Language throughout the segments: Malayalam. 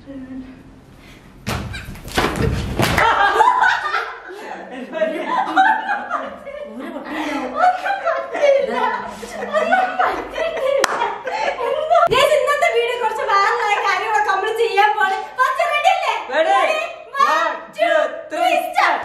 Guys, ഇന്നത്തെ വീഡിയോ കുറച്ച് വേറെ കാര്യങ്ങളൊക്കെ നമ്മൾ ചെയ്യാൻ പോണ് ഫസ്റ്റ് റെഡി അല്ലേ Ready? Ready? One, One, two, two, three, three, start.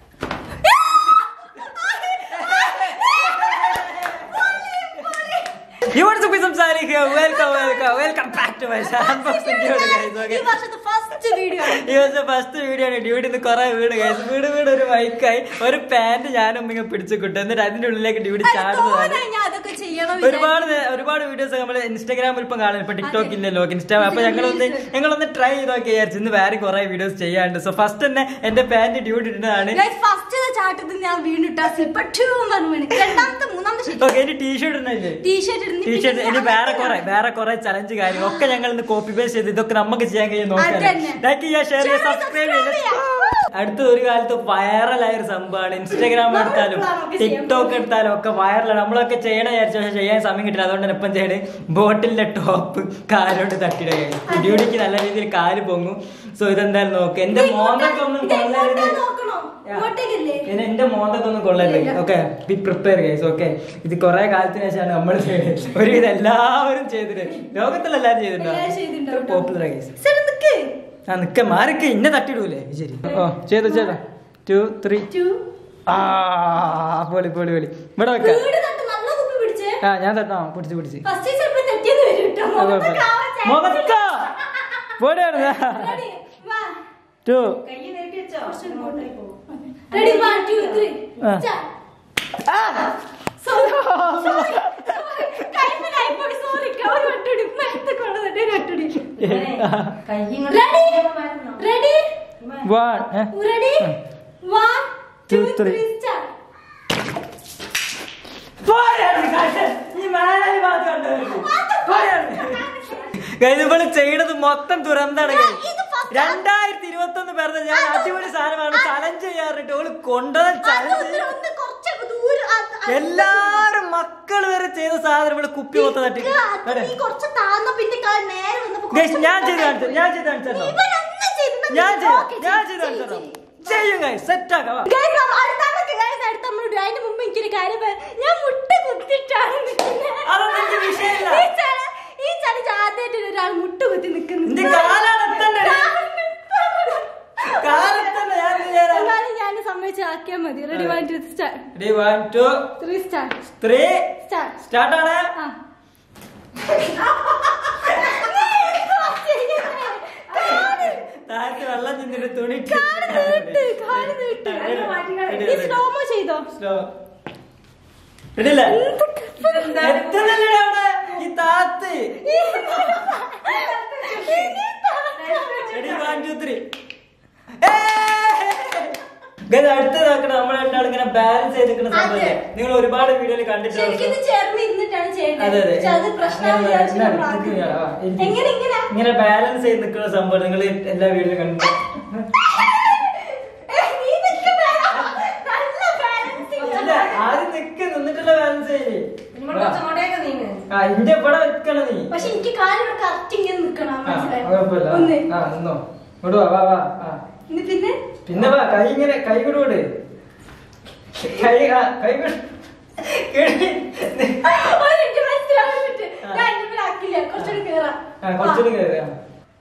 ഇവിടെ സുപ്പി സംസാരിക്കുക welcome welcome welcome back to my unboxing dude guys okay ഈ വർഷത്തെ ഫസ്റ്റ് വീഡിയോ ഈ ദിവസം ഫസ്റ്റ് വീഡിയോ ആണ് ഡ്യൂട്ടി നിന്ന് കുറെ വീട് ഗൈസ് വീട് വീട് ഒരു ബൈക്കായി ഒരു പാന്റ് ഞാനും ഇങ്ങനെ പിടിച്ചു കിട്ടും എന്നിട്ട് അതിന്റെ ഉള്ളിലേക്ക് ഡ്യൂട്ടി ചാടുന്നതാണ് ഞാൻ അതൊക്കെ ചെയ്യണം ഒരുപാട് നേ- ഒരുപാട് വീഡിയോസ് നമ്മൾ ഇൻസ്റ്റാഗ്രാമിൽ ഇപ്പം കാണും ഇപ്പൊ ടിക്ടോക്ക് ഇല്ലല്ലോ ഇൻസ്റ്റാ അപ്പൊ ഞങ്ങളൊന്ന് ഞങ്ങളൊന്ന് ട്രൈ ചെയ്ത് നോക്കി വിചാരിച്ചു ഇന്ന് വേറെ കുറെ വീഡിയോസ് ചെയ്യാണ്ട് സോ ഫസ്റ്റ് തന്നെ എന്റെ പാന്റ് ഡ്യൂട്ടി ഇടുന്നതാണ് ഫസ്റ്റ് ചാട്ടത്തിൽ ഞാൻ വീണിട്ടാ സ്ലിപ്പർ പറഞ്ഞു വീണ് രണ്ടാമത്തെ മൂന്നാമത്തെ ശരി ഓക്കെ ഇനി ടീഷർട്ട് ഇടുന്നില്ലേ ടീഷർട്ട് ഇടുന്നു ടീഷർട്ട് ഇനി വേറെ കുറെ വേറെ കുറെ ചലഞ്ച് കാര്യങ്ങൾ ഒക്കെ ഞങ്ങൾ ഇന്ന് കോപ്പി പേസ്റ്റ് ചെയ്ത് ഇതൊക്കെ നമുക്ക് ചെയ്യാൻ കഴിയും നോക്കാം അതന്നെ. ലൈക്ക് ചെയ്യുക ഷെയർ ചെയ്യുക Share, സബ്സ്ക്രൈബ് subscribe ചെയ്യുക അടുത്ത ഒരു കാലത്ത് വൈറലായ ഒരു സംഭവമാണ് ഇൻസ്റ്റാഗ്രാം നമ്മൾ എടുത്താലും നമുക്ക് ചെയ്യാം. ടിക്ടോക്ക് എടുത്താലും ഒക്കെ വൈറലാണ് നമ്മളൊക്കെ ചെയ്യണ വിചാരിച്ചു പക്ഷെ ചെയ്യാൻ സമയം കിട്ടില്ല അതുകൊണ്ട് തന്നെ ഇപ്പം ചെയ്യണേ ബോട്ടിലിന്റെ ടോപ്പ് കാലോട്ട് തട്ടിടുകയാണ് ഡ്യൂട്ടിക്ക് നല്ല രീതിയിൽ കാല് പൊങ്ങും സോ ഇതെന്തായാലും നോക്ക് എന്റെ മോന്തൊക്കെ ഒന്നും കൊള്ളരുത് നോക്കണോ ഇങ്ങോട്ടേക്കല്ലേ പിന്നെ എന്റെ മോന്തൊക്കെ ഒന്നും കൊള്ളരുത് okay be prepare guys okay ഇത് കുറെ കാലത്തിന് ശേഷമാണ് നമ്മൾ ചെയ്തത് ഒരുവിധം എല്ലാവരും ചെയ്തിട്ട് ലോകത്തിലെല്ലാരും എല്ലാവരും ചെയ്തിട്ടുണ്ടാവും ചെയ്തിട്ടുണ്ടാവും. പോപ്പുലർ ഗൈസ് ശരി നിക്ക് ആ നിക്ക മാറിക്ക് ഇന്നെ തട്ടിടൂലേ ശരി ഓ ചെയ്തോ ചെയ്തോ ടു ത്രീ Two. ആ പൊളി പൊളി പൊളി ഇവിടെ വെക്ക വീട് തട്ട് നല്ല കുപ്പി പിടിച്ചേ ആ ഞാൻ തട്ടാ പിടിച്ച് പിടിച്ച് ഫസ്റ്റ് ചിലപ്പോ തെറ്റിയെന്ന് വരും കേട്ടോ അത് കുഴപ്പമില്ല മുഖക്ക പോടെയാണ് Ready? One. ടു കൈ നീട്ടി വെച്ചോ കുറച്ച് ഇങ്ങോട്ടേക്ക് പോ. Ready? One, two, three. ആ. Start. Sorry. Sorry. കൈമേലായി പോയി. Sorry. ഒരു വട്ടൂടി. മേത്ത് കൊണ്ടുവന്നിട്ട് ഒരു വട്ടൂടി. Ready? Ready? One Ready? One, Two, two, three. three, start. ഇവള് ചെയ്യണത് മൊത്തം ദുരന്താണ് ഞാൻ ഇത് first- രണ്ടായിരത്തി ഇരുപത്തി ഒന്ന് പേരുടെ ഞാൻ അടിപൊളി സാധനമാണ് ചലഞ്ച് ചെയ്യാറിട്ട് ഓള് കൊണ്ടുവന്ന അത് ചലഞ്ച് ഒന്ന് ഒന്ന് കുറച്ചൊക്കെ ദൂരം അത് അത് എല്ലാരും മക്കൾ വരെ ചെയ്ത സാധനം ഇവിടെ കുപ്പി മൊത്തം തട്ടി നിക്ക്, അത് നീ കുറച്ച് താഴ്ന്ന പിന്നെ കാ- നേരെ വന്നപ്പോ Guys, കുറച്ച് ഞാൻ ചെയ്ത് കാണിച്ചു ഞാൻ ചെയ്ത് കാണിച്ചു തരണോ? ഇവനൊന്നും ചെയ്തില്ല. ഞാൻ ചെയ്തു Okay, ഞാൻ ചെയ്യ്, ചെയ്ത് കാണിച്ചു ചെയ്യ്, തരണം. ചെയ്യ്. ചെയ്യും guys, set ആക്കാം, വാ. Guys, നമ്മ- അടുത്താമത്തെ guys, അടുത്ത നമ്മള് ഇടും. അതിന് മുമ്പ് എനിക്കൊരു കാര്യം പറയാം. ഞാൻ മുട്ട കുത്തിയിട്ടാണ് നിൽക്കുന്നത്. അതൊന്നും എനിക്ക് വിഷയമില്ല. ഈ ചല- ഈ ചലഞ്ച് ആദ്യമായിട്ട് ഒരാൾ മുട്ട കുത്തി നിൽക്കുന്നു നിന്റെ കാലാണ് എത്തണ്ടേ? കാലത്തന്നെ ഞാൻ എന്ത് ചെയ്യാനാ? എന്നാലും ഞാൻ സമ്മതിച്ച് ആക്കിയാൽ മതി ready one two start Ready, one, two, three start three, start start ആണ്. ആ താഴത്ത് വെള്ളം ചിന്തിട്ട് തുണി ഇട്ട് കാല് നീട്ട് കാല് നീട്ട് ആ, ready, ready, ഈ ready. സ്ലോ മോ ചെയ്തോ Slow. Ready അല്ലേ? എത്തുന്നില്ലടെ അവിടെ? ഈ താത്ത്. Ready, one, two, three. Guys, അടുത്തത് നോക്കണം നമ്മൾ രണ്ടാളും ഇങ്ങനെ ബാലൻസ് ചെയ്ത് നിൽക്കുന്ന സംഭവം നിങ്ങൾ ഒരുപാട് വീഡിയോയിൽ ശരിക്കും കണ്ടിട്ടുണ്ട് ഇത് ചേർന്ന് ഇരുന്നിട്ടാണ് ചെയ്യേണ്ടത് അതെ അതെ പക്ഷെ അത് പ്രശ്നം വിചാരിച്ച് നമ്മൾ ആക്കി. ആ, ഇരിക്ക്. എങ്ങനെ ഇങ്ങനെ ഇങ്ങനെ ബാലൻസ് ചെയ്ത് നിൽക്കുന്ന സംഭവം നിങ്ങൾ എല്ലാ വീഡിയോയിലും കണ്ടു ഏ, നീ നിൽക്കണ്ട. നല്ല balancing ഇല്ല, ആണ്. ആദ്യം നിക്ക് നിന്നിട്ടുള്ള ബാലൻസ് ചെയ്യേ ആ ഇന്റെ ഇവിടെ വെക്കണം നീ പക്ഷെ എനിക്ക് കാലിവിടെ കറക്റ്റ് ഇങ്ങനെ നിക്കണം ആ, മനസ്സിലായോ? കുഴപ്പമില്ല ഒന്ന് ആ നിന്നോ ഇങ്ങോട്ട് വാ വാ വാ ആ ഇനി പിന്നെ പിന്നെ വാ കൈ ഇങ്ങനെ കൈ കൊടുകൂടെ കൈ ആ കൈ കൊടു കേറി. ഒരു മിനിറ്റ് മനസ്സിലാവാൻ പറ്റും. ആ. ഞാൻ ഇതിന്റെ മേലെ ആക്കില്ല. കുറച്ചുകൂടി കേറാം. ആ കുറച്ചുകൂടി കയറി ആ.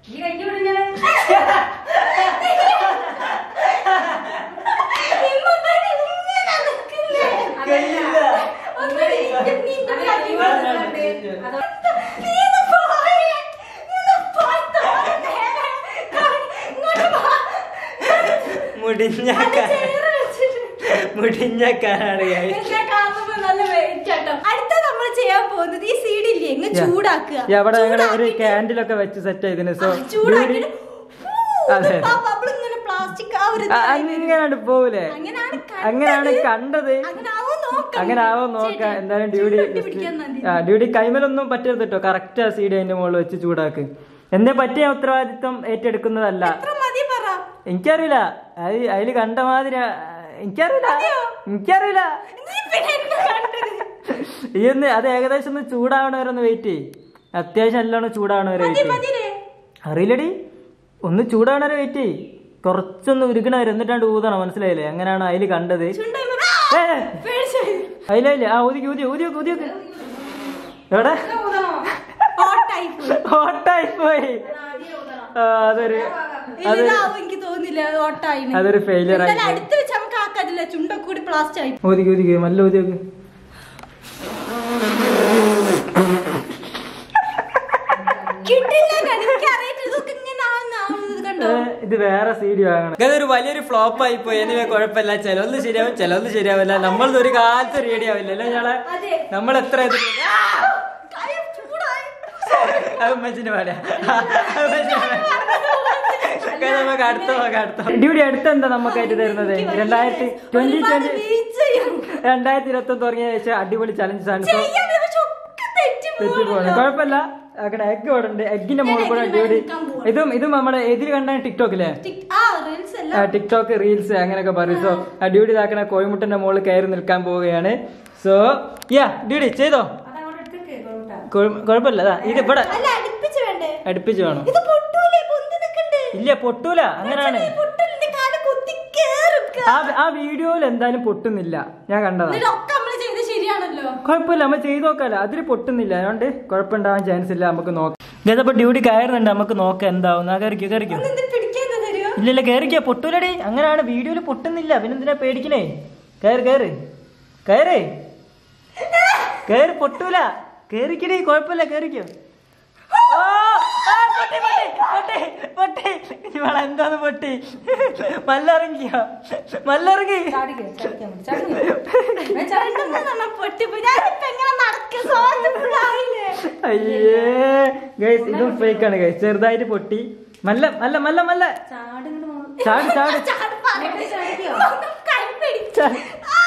ഇമ്മമ്മേനെ ഇങ്ങനെ നിൽക്കുന്നേ. കഴിയില്ല. ഒന്നുകൂടി ഇങ്ങ- നീ ഇതിന്റെ മേലെ ആക്കി ആ, ആ, കൊടുക്കുന്നുണ്ട്. ആ. നീ ഒന്ന് പോയേ. നീ ഒന്ന് പോയി തോന്നേ. ഇങ്ങോട്ട് വാ. മുടിഞ്ഞ അത് കാ- chair വെച്ചിട്ട്. മുടിഞ്ഞ കാറാണ് guys. എന്നെ കാണുമ്പോ നല്ല weight ആട്ടോ. അടുത്ത നമ്മൾ ചെയ്യാൻ പോകുന്നത് ഈ സീഡ് ഇല്ലേ ഇങ്ങ് Yeah. ചൂടാക്കുക Yeah, അവിടെ ഞങ്ങൾ ഒരു ചൂടാക്കിയിട്ട് ക്യാൻഡിൽ ഒക്കെ വെച്ച് സെറ്റ് ചെയ്തിന് സോ ആ, ചൂടാക്കിയിട്ട് അതെ. ആ bubble ഇങ്ങനെ പ്ലാസ്റ്റിക് ആ ഒരു അങ്ങനെയാണ് പോവൂലേ അങ്ങനെയാണ് കണ്ടത്. അങ്ങനെയാണ് കണ്ടത് അങ്ങനെ ആവോ നോക്കാം അങ്ങനെ ആവോ നോക്കാം ശരി. എന്തായാലും ഡ്യൂഡി ചൂടൊട്ടി പിടിക്കാൻ മതി. ആ ഡ്യൂഡി കൈമലൊന്നും പറ്റരുത് കേട്ടോ കറക്റ്റ് ആ സീഡ് അതിന്റെ മുകളിൽ വെച്ച് ചൂടാക്ക് എന്നെ പറ്റിയ ഉത്തരവാദിത്വം ഏറ്റെടുക്കുന്നതല്ല എത്ര മതി പറ എനിക്കറിയില്ല അത് അതില് കണ്ട മാതിരി ആ, എനിക്കറിയില്ല എനിക്കറിയില്ല നീ പിന്നെ എന്നെ കണ്ടത് ഈ ഒന്ന് അത് ഏകദേശം ഒന്ന് ചൂടാവണ വരെ ഒന്ന് വെയിറ്റ് ചെയ്യ് അത്യാവശ്യം നല്ലോണം ചൂടാവണ വരെ മതി വെയിറ്റ് ചെയ്യ് മതിലേ അറിയില്ലടി ഒന്ന് ചൂടാവണവരെ വെയിറ്റ് ചെയ്യ് കുറച്ചൊന്ന് ഉരുകണ വരെ എന്നിട്ടാണ്ട് ഊതണം മനസ്സിലായില്ലേ അങ്ങനെയാണ് അതിൽ കണ്ടത് ചുണ്ടായി ഏ, പേടിച്ചായി അതിലല്ലേ ആ ഊതി ഊതി ഊതി ഊതി ഊതി എവിടെ ഓട്ടായി പോയി. ഓട്ടായി പോയി ആ, അതൊരു അതൊരു ഇതാവും എനിക്ക് തോന്നില്ല ഓട്ടായി അതൊരു failure ആയി പോയി. അടുത്ത് വെച്ച് നമുക്ക് ആക്കാതില്ല ചുണ്ടൊക്കെ കൂടി പ്ലാസ്റ്റ് ആയി ഊതിക്ക് ഊതിക്ക് നല്ല ഊതി നോക്ക് കിട്ടില്ല എനിക്ക് അറിയില്ല ഇതൊക്കെ ഇങ്ങനെ ആവുന്ന ആവുന്നത് കണ്ടോ ഏ, ഇത് വേറെ സീഡി വാങ്ങണം ഇതൊരു വലിയൊരു ഫ്ലോപ്പ് ആയി പോയി എനിവേ കുഴപ്പമില്ല ചിലൊന്നും ശരിയാവും ചിലൊന്നും ശരിയാവില്ല നമ്മളത് ഒരു കാലത്ത് റെഡി ആവില്ല അല്ലേ ഞങ്ങളെ അതെ. നമ്മൾ എത്ര ഇത് കൈ ചൂടായി. അമ്മച്ചിന്റെ പാടാ നമുക്ക് അടുത്ത നോക്കാം അടുത്ത ഡ്യൂട്ടി അടുത്ത എന്താ നമുക്കായിട്ട് തരുന്നത് രണ്ടായിരത്തി ട്വന്റി ഒരുപാട് ട്വന്റി reach ചെയ്യും. രണ്ടായിരത്തി ഇരുപത്തി ഒന്ന് തുടങ്ങിയ ശേഷം അടിപൊളി ചലഞ്ചസ് ആണ് സോ ചെയ്യാൻ പക്ഷെ ഒക്കെ തെറ്റി തെറ്റി പോകണം കുഴപ്പമില്ല അവിടെ എഗ് ഇവിടെ ഉണ്ട് എഗിന്റെ മുകളിൽ കൂടെ ഞാൻ ഡ്യൂട്ടി എടുക്കാൻ പോവാ. ഇതും ഇതും നമ്മുടെ എതിര് കണ്ടാണ് ടിക്ടോക്കില്ലേ ടിക്- ആ റീൽസ് എല്ലാം ടിക്ടോക്ക് റീൽസ് അങ്ങനെയൊക്കെ പറയും സോ ആ ഡ്യൂട്ടി ഇതാക്കണ കോഴിമുട്ടന്റെ മുകളിൽ കയറി നിൽക്കാൻ പോവുകയാണ് സോ യാ ഡ്യൂട്ടി ചെയ്തോ അതവിടെ എടുത്തേക്ക് കേട്ടോ. കുഴ- കുഴപ്പമില്ല അതാ ഇത് ഇവിടെ അല്ല അടുപ്പിച്ച് വേണ്ടേ അടുപ്പിച്ച് വേണം ഇത് പൊട്ടൂലേ പൊന്തി നിക്കണ്ട് ഇല്ല പൊട്ടൂല അങ്ങനെയാണ് പൊട്ടലിന്റെ കാല് കുത്തി കേറും ആ ആ വീഡിയോയിൽ എന്തായാലും പൊട്ടുന്നില്ല ഞാൻ കണ്ടതാ ഇതിലൊക്കെ നമ്മള് ചെയ്ത് ശരിയാണല്ലോ കുഴപ്പമില്ല നമ്മൾ ചെയ്ത് നോക്കാലോ അതിൽ പൊട്ടുന്നില്ല അതുകൊണ്ട് കുഴപ്പമുണ്ടാവാൻ ചാൻസ് ഇല്ല നമുക്ക് നോക്കാം ഇതപ്പോ ഡ്യൂട്ടി കയറുന്നുണ്ട് നമുക്ക് നോക്കാം എന്താവും ആ കയറിക്കോ കയറിക്കോ ഒന്ന് ഇത് പിടിക്കാൻ തരുമോ ഇല്ലല്ല കയറിക്കോ പൊട്ടൂലടി അങ്ങനെയാണ് വീഡിയോയിൽ പൊട്ടുന്നില്ല പിന്നെ എന്തിനാ പേടിക്കണേ കയറി കയറി കയറി കയറി പൊട്ടൂല കേറിക്കടി കുഴപ്പമില്ല കേറിക്കോ ഓ, ആ, പൊട്ടി, പൊട്ടി, പൊട്ടി, പൊട്ടി. ഇവളെ എന്താന്ന് പൊട്ടി മല്ലറിങ്ങിയോ മല്ലറിങ്ങി പൊട്ടിപ്പോയി ഞാനിപ്പോ എങ്ങനെ നടക്കുക സ്വാതന്ത്ര്യമായില്ലേ അയ്യേ ഗൈസ് ഇതും ഫേക്ക് ആണ് ഗൈസ് ചെറുതായിട്ട് പൊട്ടി മല്ല മല്ല മല്ല മല്ല ചാടി ചാടി ചാടി പറയട്ടെ, ചാടിയോ? കൈ പിടിച്ച്. ചാടി.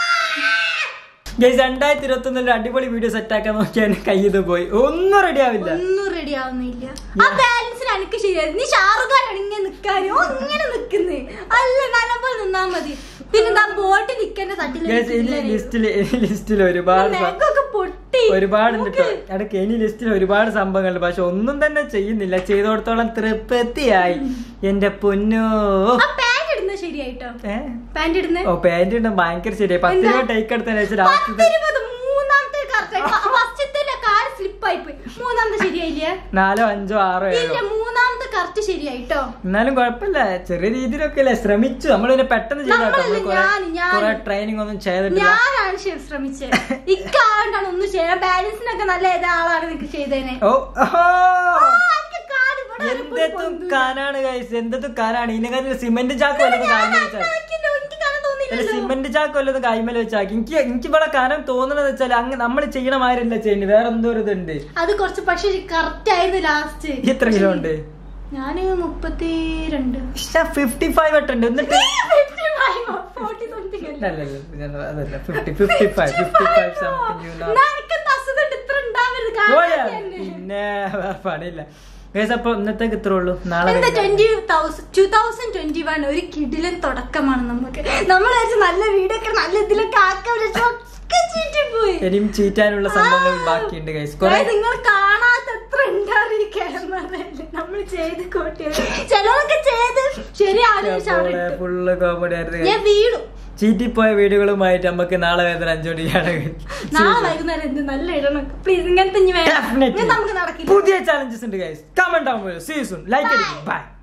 ഗൈസ് രണ്ടായിരത്തി ഇരുപത്തി ഒന്നിൽ അടിപൊളി വീഡിയോ സെറ്റ് ആക്കാൻ നോക്കിയാൽ കയ്യിൽ പോയി ഒന്നും റെഡി ആവില്ല ഒന്നും റെഡി ആവുന്നില്ല ആ ബാലൻസിൽ എനിക്ക് ശരിയായി നീ ഷാറുഖാൻ ഇങ്ങനെ നിക്കാനോ ഇങ്ങനെ നിക്കുന്നേ അല്ല നല്ലപോലെ നിന്നാ മതി പിന്നെ ഞാൻ ബോട്ട് നിക്കന്റെ ഗൈസ് ഇനി തട്ടിൽ ലിസ്റ്റിൽ ലിസ്റ്റിൽ ഒരുപാട് സ- നെഗൊക്കെ പൊട്ടി ഒരുപാടുണ്ട് കേട്ടോ നോക്ക്. അടുക്ക് ഇനി ലിസ്റ്റിൽ ഒരുപാട് സംഭവങ്ങളുണ്ട് പക്ഷെ ഒന്നും തന്നെ ചെയ്യുന്നില്ല ചെയ്തോടത്തോളം തൃപ്തിയായി എന്റെ പൊന്നോ ആ പാന്റ് ഇടുന്നത് ശരിയായിട്ടോ ഏ പാന്റ് ഇടുന്നത് ഓ പാന്റ് ഉണ്ട് ഭയങ്കര ശരിയായി പത്ത് എന്താ? രൂപ ടേക്ക് എടുത്തതിന് ശേഷം പത്ത് ലാസ്റ്റ് ഇരുപത് മൂന്നാമത്തെ കറക്റ്റ് ഫസ്റ്റത്തെ കാല് സ്ലിപ്പായി പോയി മൂന്നാമത്തെ ശരിയായില്ലേ നാലോ അഞ്ചോ ആറോ ഏഴോ ഇല്ല മൂന്നാമത്തെ കറക്റ്റ് ശരിയായിട്ടോ എന്നാലും കുഴപ്പമില്ല ചെറിയ രീതിയിലൊക്കെ അല്ലേ ശ്രമിച്ചു നമ്മൾ പിന്നെ പെട്ടെന്ന് ചെയ്താട്ടോ നമ്മളല്ല, നമ്മള് ഞാൻ, ഞാൻ. കുറെ ട്രെയിനിങ് ഒന്നും ചെയ്തിട്ടില്ല ഞാനാണ് ശരി ശ്രമിച്ചത് ഇക്കാണ്ടാണ് ഒന്നും ചെയ്യാൻ ബാലൻസിനൊക്കെ നല്ല ഏതാ ആളാണ് നിനക്ക് ചെയ്തേനെ ഓ ഓഹോ. ആ, എനിക്ക് കാല് ഇവിടെ വരെ പോയി എന്തെത്തും പൊന്തുന്നു. കാനാണ് കൈസ് എന്തെത്തും കാനാണ് ഇതിനെക്കാട്ടിൽ സിമന്റ് ചാക്ക് വല്ലതും ഞാൻ കായ്മൽ വെച്ചാൽ ഉണ്ടാക്കിയല്ലോ, എനിക്ക് കാണാൻ അല്ല തോന്നിയില്ലല്ലോ. സിമന്റ് ചാക്ക് വല്ലതും കായ്മൽ വെച്ചാക്കി എനിക്ക് എനിക്ക് ഇവിടെ കാനം തോന്നുന്നത് വെച്ചാൽ അങ്ങ് നമ്മൾ ചെയ്യണ മാതിരില്ല ചെയ്യുന്നത് വേറെ എന്തോ ഒരു ഇതുണ്ട് അത് കുറച്ച് പക്ഷെ കറക്റ്റ് ആയിരുന്നു ലാസ്റ്റ് എത്ര കിലോ ഉണ്ട് ഞാന് മുപ്പത്തി രണ്ട് ഫിഫ്റ്റി ഫൈവ് ഉണ്ട് എന്നിട്ട് ഫോർട്ടി സംതിങ് അല്ല, അല്ല, അല്ല, ഞാൻ അതല്ല fifty fifty five fifty five something അസുഖം ഇത്ര ഉണ്ടാവരുത് പോയാ കാരണം തന്നെ. പിന്നെ വേറെ പണിയില്ല ഗൈസ് അപ്പൊ ഇന്നത്തേക്ക് ഇത്രേ ഉള്ളൂ നാളെ എന്താ വൈകുന്നേരം. Twenty two thousand twenty one ഒരു കിടിലൻ തുടക്കമാണ് നമുക്ക് നമ്മൾ വിചാരിച്ചു നല്ല വീടൊക്കെ നല്ല ഇതിലൊക്കെ ആക്കാൻ വിചാരിച്ചു. ഒക്കെ ചീറ്റിപ്പോയി. ഇനിയും ചീറ്റാനുള്ള സംഭവങ്ങൾ ബാക്കിയുണ്ട് ഗൈസ് കുറെ അതായത് നിങ്ങൾ കാണാത്ത എത്ര ഉണ്ടാവും ഈ ക്യാമറയില് നമ്മൾ ചെയ്ത് കൂട്ടിയത് ചിലതൊക്കെ ചെയ്ത് ശരിയാണ് പക്ഷെ അവിടെ ഇട്ടു. ഫുള്ള് കോമഡി ആയിരുന്നു ഞാൻ വീടും ചീറ്റിപ്പോയ വീടുകളുമായിട്ട് നമുക്ക് നാളെ വേദന അഞ്ചോടിയാണ് നാളെ വൈകുന്നേരം എന്ത് നല്ല ഇടണം പ്ലീസ് ഇങ്ങനത്തെ ഇനി വേണം ഇനി നമുക്ക് നടക്കില്ല പുതിയ ചാലഞ്ചസ് ഉണ്ട് ഗൈസ് കമന്റ് ആവുമ്പോൾ സീസൺ ലൈക്ക് ബൈ